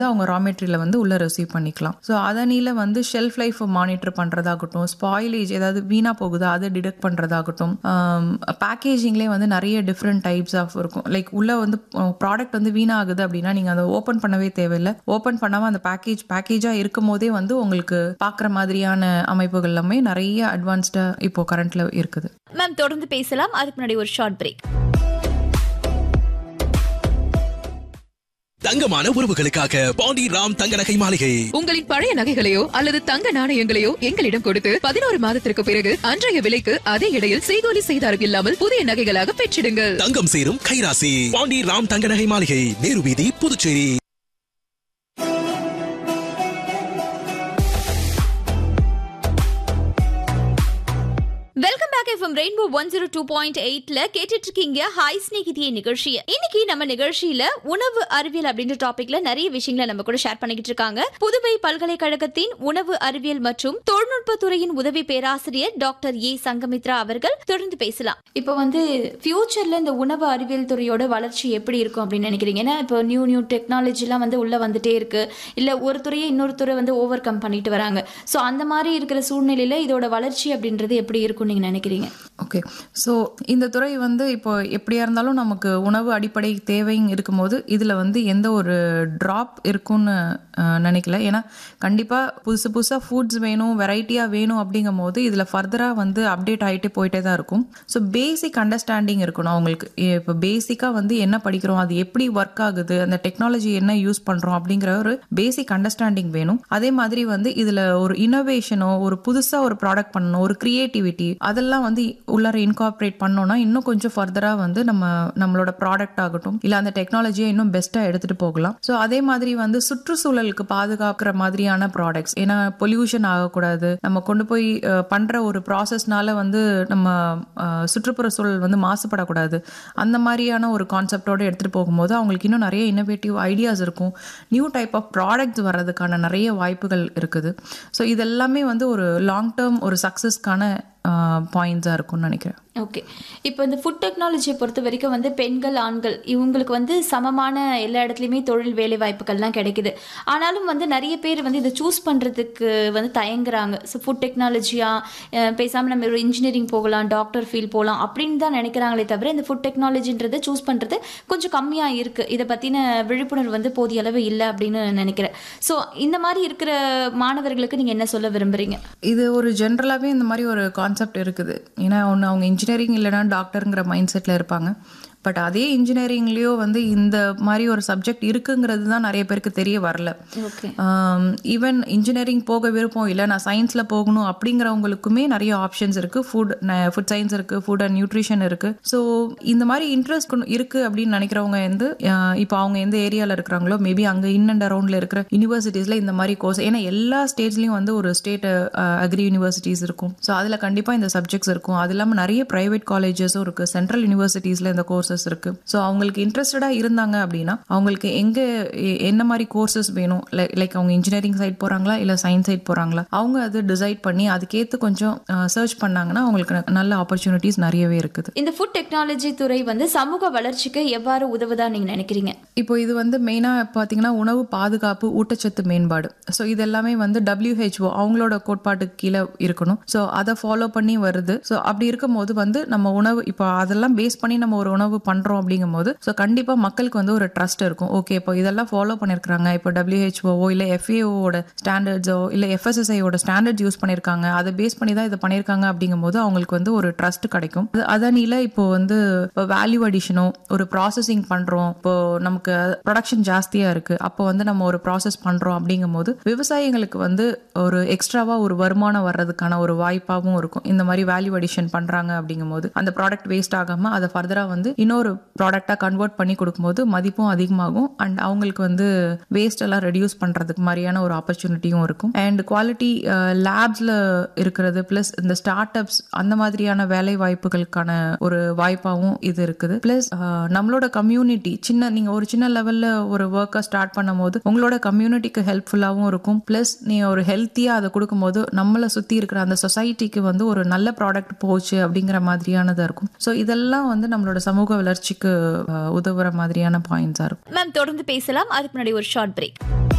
அவங்க ரா மெட்டீரியலை வந்து உள்ள ரிசீவ் பண்ணிக்கலாம் ஸோ அதனில வந்து ஷெல்ஃப் லைஃப் மானிட்டர் பண்ணுறதாகட்டும் ஸ்பாயிலேஜ் ஏதாவது வீணாக போகுதா அதை டிடெக்ட் பண்ணுறதாகட்டும் பேக்கேஜிங்லேயே வந்து நிறைய டிஃப்ரெண்ட் டைப்ஸ் ஆஃப் இருக்கும் லைக் உள்ள வந்து ப்ராடக்ட் வந்து வீணாகுது அப்படின்னா நீங்கள் அதை ஓப்பன் பண்ணவே தேவையில்லை ஓப்பன் பண்ணாமல் அந்த பேக்கேஜ் பேக்கேஜாக இருக்கும் போதே வந்து உங்களுக்கு பார்க்குற மாதிரியான அமைப்புகள் எல்லாமே நிறைய அட்வான்ஸ்டாக இப்போ கரண்ட்ல இருக்குது மேம் தொடர்ந்து பேசலாம் அதுக்கு முன்னாடி ஒரு ஷார்ட் பிரேக் தங்கமான உறவுகளுக்காக பாண்டி ராம் தங்க நகை மாளிகை உங்களின் பழைய நகைகளையோ அல்லது தங்க நாணயங்களையோ எங்களிடம் கொடுத்து பதினோரு மாதத்திற்கு பிறகு அன்றைய விலைக்கு அதே இடையில் செய்கூலி செய்தாரம் இல்லாமல் புதிய நகைகளாக பெற்றிடுங்கள் தங்கம் சேரும் கைராசி பாண்டி ராம் தங்க நகை மாளிகை நேரு வீதி Puducherry welcome back FM Rainbow one zero two point எயிட்ல கேட்டுட்டு இருக்கீங்க ஹாய் ஸ்நேகிதிய நிகழ்ச்சியை இன்னைக்கு நம்ம நிகழ்ச்சியில உணவு அறிவியல் அப்படின்ற டாபிக்ல நிறைய விஷயங்களை நம்ம கூட ஷேர் பண்ணிக்கிட்டு இருக்காங்க புதுவை பல்கலைக்கழகத்தின் உணவு அறிவியல் மற்றும் தொழில்நுட்பத்துறையின் உதவி பேராசிரியர் டாக்டர் ஏ சங்கமித்ரா அவர்கள் தொடர்ந்து பேசலாம் இப்போ வந்து ஃபியூச்சர்ல இந்த உணவு அறிவியல் துறையோட வளர்ச்சி எப்படி இருக்கும் அப்படின்னு நினைக்கிறீங்க ஏன்னா இப்போ நியூ நியூ டெக்னாலஜிலாம் வந்து உள்ள வந்துட்டே இருக்கு இல்ல ஒரு துறையை இன்னொரு துறை வந்து ஓவர் கம் பண்ணிட்டு வராங்க ஸோ அந்த மாதிரி இருக்கிற சூழ்நிலையில இதோட வளர்ச்சி அப்படின்றது எப்படி இருக்கும் நீங்க நினைக்கிறீங்க ஓகே ஸோ இந்த துறை வந்து இப்போ எப்படியா இருந்தாலும் நமக்கு உணவு அடிப்படை தேவைங்க இருக்கும்போது இதில் வந்து எந்த ஒரு ட்ராப் இருக்கும்னு அஹ், நினைக்கல ஏன்னா கண்டிப்பாக புதுசு புதுசாக ஃபுட்ஸ் வேணும் வெரைட்டியாக வேணும் அப்படிங்கும் போது இதில் ஃபர்தராக வந்து அப்டேட் ஆகிட்டே போயிட்டே தான் இருக்கும் ஸோ பேசிக் அண்டர்ஸ்டாண்டிங் இருக்கணும் அவங்களுக்கு இப்போ பேசிக்காக வந்து என்ன படிக்கிறோம் அது எப்படி ஒர்க் ஆகுது அந்த டெக்னாலஜி என்ன யூஸ் பண்ணுறோம் அப்படிங்கிற ஒரு பேசிக் அண்டர்ஸ்டாண்டிங் வேணும் அதே மாதிரி வந்து இதில் ஒரு இனோவேஷனோ ஒரு புதுசாக ஒரு ப்ராடக்ட் பண்ணணும் ஒரு கிரியேட்டிவிட்டி அதெல்லாம் வந்து உள்ளார இன்கார்பரேட் பண்ணோம்னா இன்னும் கொஞ்சம் ஃபர்தராக வந்து நம்ம நம்மளோட ப்ராடக்ட் ஆகட்டும் இல்லை அந்த டெக்னாலஜியை இன்னும் பெஸ்ட்டாக எடுத்துகிட்டு போகலாம் ஸோ அதே மாதிரி வந்து சுற்றுச்சூழலுக்கு பாதுகாக்கிற மாதிரியான ப்ராடக்ட்ஸ் ஏன்னா பொல்யூஷன் ஆகக்கூடாது நம்ம கொண்டு போய் அஹ், பண்ற ஒரு ப்ராசஸ்னால வந்து நம்ம அஹ், சுற்றுப்புற சூழல் வந்து மாசுபடக்கூடாது அந்த மாதிரியான ஒரு கான்செப்டோட எடுத்துகிட்டு போகும்போது அவங்களுக்கு இன்னும் நிறைய இன்னோவேட்டிவ் ஐடியாஸ் இருக்கும் நியூ டைப் ஆஃப் ப்ராடக்ட்ஸ் வர்றதுக்கான நிறைய வாய்ப்புகள் இருக்குது ஸோ இதெல்லாமே வந்து ஒரு லாங் டேர்ம் ஒரு சக்ஸஸ்க்கான பாயிண்ட்ஸாக இருக்கும்னு நினைக்கிறேன் ஓகே இப்போ இந்த ஃபுட் டெக்னாலஜியை பொறுத்த வரைக்கும் வந்து பெண்கள் ஆண்கள் இவங்களுக்கு வந்து சமமான எல்லா இடத்துலையுமே தொழில் வேலை வாய்ப்புகள்லாம் கிடைக்குது ஆனாலும் வந்து நிறைய பேர் வந்து இதை சூஸ் பண்ணுறதுக்கு வந்து தயங்குறாங்க ஸோ ஃபுட் டெக்னாலஜியாக பேசாமல் நம்ம ஒரு இன்ஜினியரிங் போகலாம் டாக்டர் ஃபீல்ட் போகலாம் அப்படின்னு தான் நினைக்கிறாங்களே தவிர இந்த ஃபுட் டெக்னாலஜின்றதை சூஸ் பண்ணுறது கொஞ்சம் கம்மியாக இருக்குது இதை பற்றின விழிப்புணர்வு வந்து போதிய அளவு இல்லை அப்படின்னு நினைக்கிறேன் ஸோ இந்த மாதிரி இருக்கிற மாணவர்களுக்கு நீங்கள் என்ன சொல்ல விரும்புகிறீங்க இது ஒரு ஜென்ரலாகவே இந்த மாதிரி ஒரு கான்செப்ட் இருக்குது ஏன்னா ஒன்று அவங்க இன்ஜினியரிங் இல்லைனா டாக்டருங்கிற மைண்ட் செட்டில் இருப்பாங்க பட் அதே இன்ஜினியரிங்லேயோ வந்து இந்த மாதிரி ஒரு சப்ஜெக்ட் இருக்குங்கிறது தான் நிறைய பேருக்கு தெரிய வரல ஓகே ஈவன் இன்ஜினியரிங் போக விருப்பம் இல்லை நான் சயின்ஸில் போகணும் அப்படிங்கிறவங்களுக்குமே நிறைய ஆப்ஷன்ஸ் இருக்குது ஃபுட் ஃபுட் சயின்ஸ் இருக்குது ஃபுட் அண்ட் நியூட்ரிஷன் இருக்குது ஸோ இந்த மாதிரி இன்ட்ரெஸ்ட் இருக்குது அப்படின்னு நினைக்கிறவங்க வந்து அஹ், இப்போ அவங்க எந்த ஏரியாவில் இருக்கிறாங்களோ மேபி அங்கே இன் அண்ட் அரௌண்டில் இருக்கிற யூனிவர்சிட்டிஸில் இந்த மாதிரி கோர்ஸ் ஏன்னா எல்லா ஸ்டேட்ஸ்லையும் வந்து ஒரு ஸ்டேட் அக்ரி யூனிவர்சிட்டிஸ் இருக்கும் ஸோ அதில் கண்டிப்பாக இந்த சப்ஜெக்ட்ஸ் இருக்கும் அது இல்லாமல் நிறைய ப்ரைவேட் காலேஜஸும் இருக்குது சென்ட்ரல் யூனிவர்சிட்டிஸில் இந்த கோர்சஸ் இருக்குது ஸோ அவங்களுக்கு இன்ட்ரெஸ்டடாக இருந்தாங்க அப்படின்னா அவங்களுக்கு எங்கே எ- என்ன மாதிரி கோர்சஸ் வேணும் லைக் அவங்க இன்ஜினியரிங் சைட் போகிறாங்களா இல்லை சயின்ஸ் சைட் போகிறாங்களா அவங்க அது டிசைட் பண்ணி அதுக்கேற்று கொஞ்சம் சர்ச் பண்ணாங்கன்னா அவங்களுக்கு ந- நல்ல ஆப்பர்ச்சுனிட்டிஸ் நிறையவே இருக்குது இந்த ஃபுட் டெக்னாலஜி துறை வந்து சமூக வளர்ச்சிக்கு எவ்வாறு உதவுதா நீங்க நினைக்கிறீங்க இப்போ இது வந்து மெயினாக பார்த்தீங்கன்னா உணவு பாதுகாப்பு ஊட்டச்சத்து மேம்பாடு ஸோ இது எல்லாமே வந்து WHO அவங்களோட கோட்பாட்டுக்கு கீழே இருக்கணும் ஸோ அதை ஃபாலோ பண்ணி வருது ஸோ அப்படி இருக்கும்போது வந்து நம்ம உணவு இப்போ அதெல்லாம் பேஸ் பண்ணி நம்ம ஒரு உணவு பண்ணுறோம் அப்படிங்கும்போது ஸோ கண்டிப்பாக மக்களுக்கு வந்து ஒரு ட்ரஸ்ட் இருக்கும் ஓகே இப்போ இதெல்லாம் ஃபாலோ பண்ணியிருக்காங்க இப்போ டபிள்யூஹெச்ஓ இல்லை எஃப்ஏஓட ஸ்டாண்டர்ட்ஸோ இல்லை எஃப்எஸ்எஸ்ஐயோட ஸ்டாண்டர்ட்ஸ் யூஸ் பண்ணியிருக்காங்க அதை பேஸ் பண்ணி தான் இதை பண்ணியிருக்காங்க அப்படிங்கும்போது அவங்களுக்கு வந்து ஒரு ட்ரஸ்ட் கிடைக்கும் அது- அதனில இப்போ வந்து இப்போ வேல்யூ அடிஷனோ ஒரு ப்ராசஸிங் பண்ணுறோம் இப்போ நமக்கு ப்ரொடக்ஷன் ஜாஸ்தியாக இருக்கு அப்போ வந்து நம்ம ஒரு ப்ராசஸ் பண்ணுறோம் அப்படிங்கும்போது விவசாயிகளுக்கு வந்து ஒரு எக்ஸ்ட்ராவா ஒரு வருமானம் வர்றதுக்கான ஒரு வாய்ப்பாகவும் இருக்கும் இந்த மாதிரி வேல்யூ அடிஷன் பண்றாங்க அப்படிங்கும்போது அந்த ப்ராடக்ட் வேஸ்ட் ஆகாம அதை ஃபர்தரா வந்து இன்னொரு ப்ராடக்டா கன்வெர்ட் பண்ணி கொடுக்கும்போது மதிப்பும் அதிகமாகும் அண்ட் அவங்களுக்கு வந்து வேஸ்ட் எல்லாம் ரெடியூஸ் பண்றதுக்கு மாதிரியான ஒரு ஆப்பர்ச்சுனிட்டியும் இருக்கும் அண்ட் குவாலிட்டி லேப்ஸ்ல இருக்கிறது பிளஸ் இந்த ஸ்டார்ட் அப்ஸ் அந்த மாதிரியான வேலை வாய்ப்புகளுக்கான ஒரு வாய்ப்பாகவும் இது இருக்குது பிளஸ் நம்மளோட கம்யூனிட்டி சின்ன நீங்க ஒரு சின்ன லெவல்ல ஒரு ஒர்க்கை ஸ்டார்ட் பண்ணும்போது உங்களோட கம்யூனிட்டிக்கு ஹெல்ப்ஃபுல்லாகவும் இருக்கும் பிளஸ் நீங்க ஒரு ஹெல்த்தியா அதை கொடுக்கும்போது நம்மளை சுத்தி இருக்கிற அந்த சொசைட்டிக்கு வந்து ஒரு நல்ல ப்ராடக்ட் போச்சு அப்படிங்கிற மாதிரியானதா இருக்கும் ஸோ இதெல்லாம் வந்து நம்மளோட சமூக வளர்ச்சிக்கு அஹ், உதவுற மாதிரியான பாயிண்ட்ஸாக இருக்கும் மேம் தொடர்ந்து பேசலாம் அதுக்கு முன்னாடி ஒரு ஷார்ட் பிரேக்